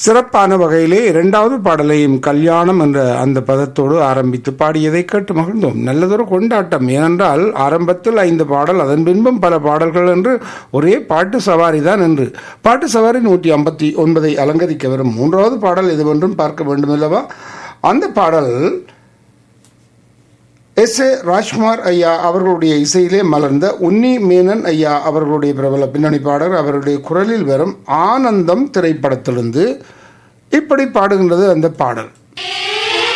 சிறப்பான வகையிலே இரண்டாவது பாடலையும் கல்யாணம் என்ற அந்த பதத்தோடு ஆரம்பித்து பாடியதை கேட்டு மகிழ்ந்தோம் நல்லதொரு கொண்டாட்டம் ஏனென்றால் ஆரம்பத்தில் ஐந்து பாடல் அதன் பின்பும் பல பாடல்கள் என்று ஒரே பாட்டு சவாரி தான் என்று பாட்டு சவாரி நூற்றி ஐம்பத்தி ஒன்பதை அலங்கரிக்க வரும் மூன்றாவது பாடல் எதுவென்றும் பார்க்க வேண்டும் அல்லவா அந்த பாடல் எஸ் ஏ ராஜ்குமார் ஐயா அவர்களுடைய இசையிலே மலர்ந்த உன்னி மேனன் ஐயா அவர்களுடைய பிரபல பின்னணி பாடகர் அவருடைய குரலில் வரும் ஆனந்தம் திரைப்படத்திலிருந்து இப்படி பாடுகின்றது அந்த பாடல்